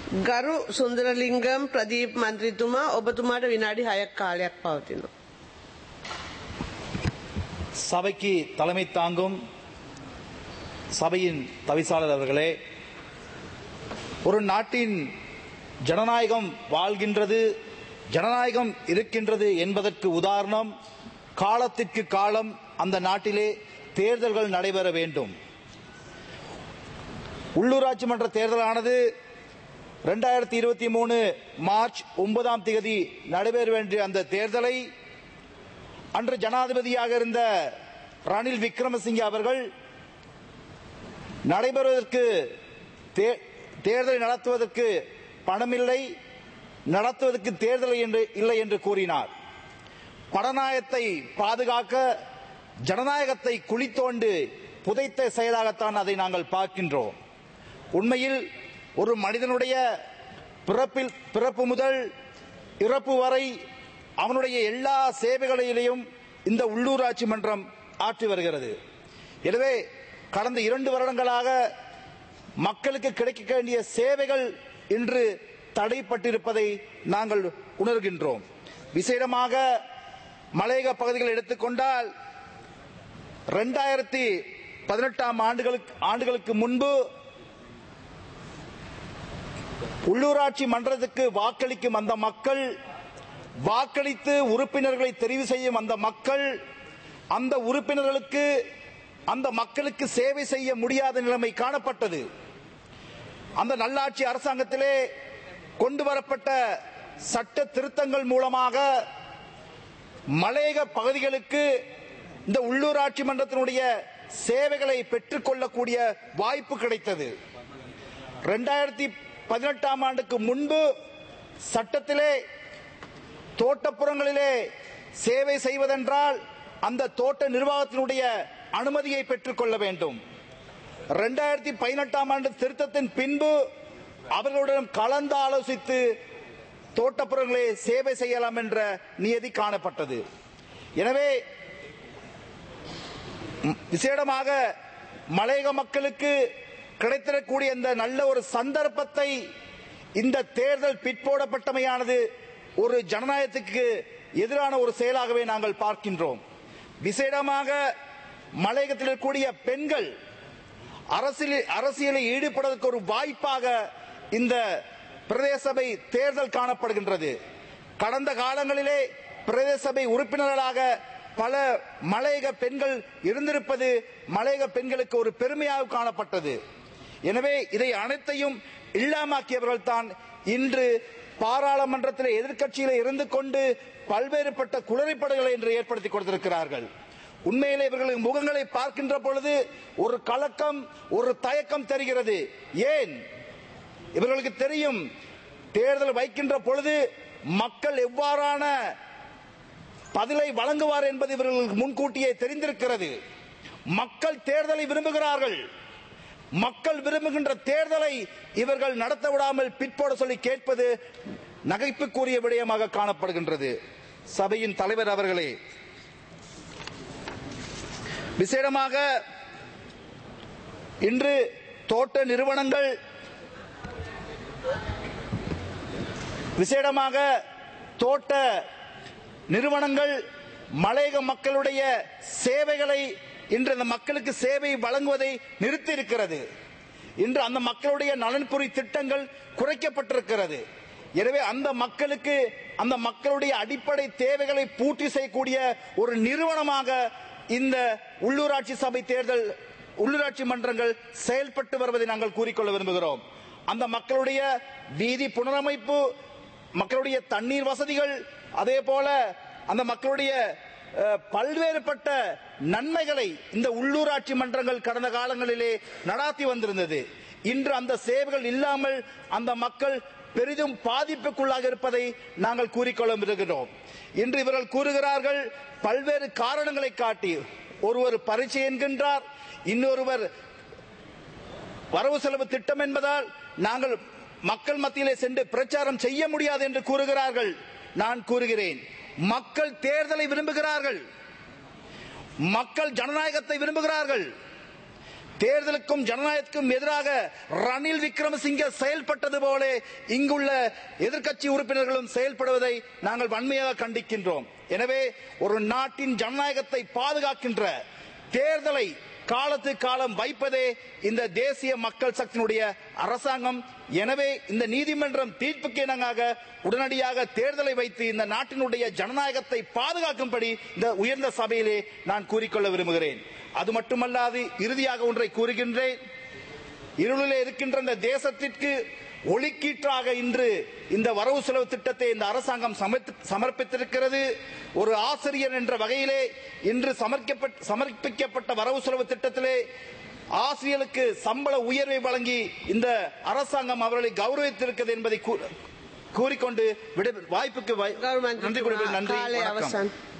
ගරු සුන්දරලිංගම් ප්‍රදීප් මන්ත්‍රීතුමා ඔබතුමාට විනාඩි 6ක් කාලයක් පවතිනවා. சபைக்கு தலைமை தாங்கும் சபையின் தவிசாளர் அவர்களே ஒரு நாட்டின் ஜனநாயகம் வாழ்கின்றது ஜனநாயகம் இருக்கின்றது என்பதற்கு உதாரணம் காலத்திற்கு காலம் அந்த நாட்டிலே தேர்தல்கள் நடைபெற வேண்டும் உள்ளூராட்சி மன்ற தேர்தலானது ரெண்டாயிரத்தி இருபத்தி மூணு மார்ச் ஒன்பதாம் தேதி நடைபெற வேண்டிய அந்த தேர்தலை அன்று ஜனாதிபதியாக இருந்த ரணில் விக்ரமசிங்கே அவர்கள் நடைபெறுவதற்கு தே- தேர்தலை நடத்துவதற்கு பணமில்லை நடத்துவதற்கு தேர்தல் என்று இல்லை என்று கூறினார் படநாயத்தை பாதுகாக்க ஜனநாயகத்தை குளித்தோண்டு புதைத்த செயலாகத்தான் அதை நாங்கள் பார்க்கின்றோம் உண்மையில் ஒரு மனிதனுடைய பிறப்பில் பிறப்பு முதல் இறப்பு வரை அவனுடைய எல்லா சேவைகளிலேயும் இந்த உள்ளூராட்சி மன்றம் ஆற்றி வருகிறது எனவே கடந்த இரண்டு வருடங்களாக மக்களுக்கு கிடைக்க வேண்டிய சேவைகள் இன்று தடைப்பட்டிருப்பதை நாங்கள் உணர்கின்றோம் விசேடமாக மலையக பகுதிகளை எடுத்துக்கொண்டால் ரெண்டாயிரத்தி பதினெட்டாம் ஆண்டுகளுக்கு ஆண்டுகளுக்கு முன்பு உள்ளூராட்சி மன்றத்துக்கு வாக்களிக்கும் அந்த மக்கள் வாக்களித்து உறுப்பினர்களை தெரிவு செய்யும் அந்த மக்கள் அந்த உறுப்பினர்களுக்கு அந்த மக்களுக்கு சேவை செய்ய முடியாத நிலைமை காணப்பட்டது அந்த நல்லாட்சி அரசாங்கத்திலே கொண்டு வரப்பட்ட சட்ட திருத்தங்கள் மூலமாக மலையக பகுதிகளுக்கு இந்த உள்ளூராட்சி மன்றத்தினுடைய சேவைகளை பெற்றுக்கொள்ளக்கூடிய வாய்ப்பு கிடைத்தது ரெண்டாயிரத்தி பதினெட்டாம் ஆண்டுக்கு முன்பு சட்டத்திலே தோட்டப்புறங்களிலே சேவை செய்வதென்றால் அந்த தோட்ட நிர்வாகத்தினுடைய அனுமதியை பெற்றுக்கொள்ள வேண்டும் ரெண்டாயிரத்தி பதினெட்டாம் ஆண்டு திருத்தத்தின் பின்பு அவர்களுடன் கலந்து ஆலோசித்து தோட்டப்புறங்களே சேவை செய்யலாம் என்ற நியதி காணப்பட்டது எனவே ம், விசேடமாக மலையக மக்களுக்கு கிடைத்திடக்கூடிய இந்த நல்ல ஒரு சந்தர்ப்பத்தை இந்த தேர்தல் பிற்போடப்பட்டமையானது ஒரு ஜனநாயகத்துக்கு எதிரான ஒரு செயலாகவே நாங்கள் பார்க்கின்றோம் விசேடமாக மலையகத்தில் இருக்கக்கூடிய பெண்கள் அரசியலில் அரசியலில் ஈடுபடுவதற்கு ஒரு வாய்ப்பாக இந்த பிரதேச சபை தேர்தல் காணப்படுகின்றது கடந்த காலங்களிலே பிரதேச சபை உறுப்பினர்களாக பல மலையக பெண்கள் இருந்திருப்பது மலையக பெண்களுக்கு ஒரு பெருமையாக காணப்பட்டது எனவே இதை அனைத்தையும் இல்லாமாக்கியவர்கள் தான் இன்று பாராளுமன்றத்தில் எதிர்க்கட்சியில் இருந்து கொண்டு பல்வேறுபட்ட குளறிப்படைகளை இன்று ஏற்படுத்தி கொடுத்திருக்கிறார்கள் உண்மையிலே இவர்களின் முகங்களை பார்க்கின்ற பொழுது ஒரு கலக்கம் ஒரு தயக்கம் தெரிகிறது ஏன் இவர்களுக்கு தெரியும் தேர்தல் வைக்கின்ற பொழுது மக்கள் எவ்வாறான பதிலை வழங்குவார் என்பது இவர்களுக்கு முன்கூட்டியே தெரிந்திருக்கிறது மக்கள் தேர்தலை விரும்புகிறார்கள் மக்கள் விரும்புகின்ற தேர்தலை இவர்கள் நடத்த விடாமல் பிற்போட சொல்லி கேட்பது நகைப்புக்குரிய விடயமாக காணப்படுகின்றது சபையின் தலைவர் அவர்களே விசேடமாக இன்று தோட்ட நிறுவனங்கள் விசேடமாக தோட்ட நிறுவனங்கள் மலையக மக்களுடைய சேவைகளை இன்று அந்த மக்களுக்கு சேவை வழங்குவதை நிறுத்தி இருக்கிறது இன்று அந்த மக்களுடைய நலன்புரி திட்டங்கள் குறைக்கப்பட்டிருக்கிறது எனவே அந்த மக்களுக்கு அந்த மக்களுடைய அடிப்படை தேவைகளை பூர்த்தி செய்யக்கூடிய ஒரு நிறுவனமாக இந்த உள்ளூராட்சி சபை தேர்தல் உள்ளூராட்சி மன்றங்கள் செயல்பட்டு வருவதை நாங்கள் கூறிக்கொள்ள விரும்புகிறோம் அந்த மக்களுடைய வீதி புனரமைப்பு மக்களுடைய தண்ணீர் வசதிகள் அதே போல அந்த மக்களுடைய அஹ், பல்வேறுபட்ட நன்மைகளை இந்த உள்ளூராட்சி மன்றங்கள் கடந்த காலங்களிலே நடாத்தி வந்திருந்தது இன்று அந்த சேவைகள் இல்லாமல் அந்த மக்கள் பெரிதும் பாதிப்புக்குள்ளாக இருப்பதை நாங்கள் கூறிக்கொள்ள விரும்புகிறோம் இன்று இவர்கள் கூறுகிறார்கள் பல்வேறு காரணங்களை காட்டி ஒருவர் பரீட்சை என்கின்றார் இன்னொருவர் வரவு செலவு திட்டம் என்பதால் நாங்கள் மக்கள் மத்தியிலே சென்று பிரச்சாரம் செய்ய முடியாது என்று கூறுகிறார்கள் நான் கூறுகிறேன் மக்கள் தேர்தலை விரும்புகிறார்கள் மக்கள் ஜனநாயகத்தை விரும்புகிறார்கள் தேர்தலுக்கும் ஜனநாயகத்துக்கும் எதிராக ரணில் விக்ரமசிங்க செயல்பட்டது போல இங்குள்ள எதிர்க்கட்சி உறுப்பினர்களும் செயல்படுவதை நாங்கள் வன்மையாக கண்டிக்கின்றோம் எனவே ஒரு நாட்டின் ஜனநாயகத்தை பாதுகாக்கின்ற தேர்தலை காலத்து காலம் வைப்பதே இந்த தேசிய மக்கள் சக்தியினுடைய அரசாங்கம் எனவே இந்த நீதிமன்றம் தீர்ப்புக்கு இணங்காக உடனடியாக தேர்தலை வைத்து இந்த நாட்டினுடைய ஜனநாயகத்தை பாதுகாக்கும்படி இந்த உயர்ந்த சபையிலே நான் கூறிக்கொள்ள விரும்புகிறேன் அது மட்டுமல்லாது இறுதியாக ஒன்றை கூறுகின்றேன் இருளிலே இருக்கின்ற இந்த தேசத்திற்கு ஒளிக்கீற்றாக இன்று இந்த வரவு செலவு திட்டத்தை இந்த அரசாங்கம் சமர்ப்பி- சமர்ப்பித்திருக்கிறது ஒரு ஆசிரியர் என்ற வகையிலே இன்று சமர்ப்பிக்கப்பட்ட சமர்ப்பிக்கப்பட்ட வரவு செலவு திட்டத்திலே ஆசிரியர்களுக்கு சம்பள உயர்வை வழங்கி இந்த அரசாங்கம் அவர்களை கௌரவித்திருக்கிறது என்பதை கூ- கூறிக்கொண்டு விடை- வாய்ப்புக்கு வாய்- ගෞරව நன்றி கூறுகிறேன். මන්ත්‍රීතුමා நன்றி කාලය வணக்கம். අවසන්.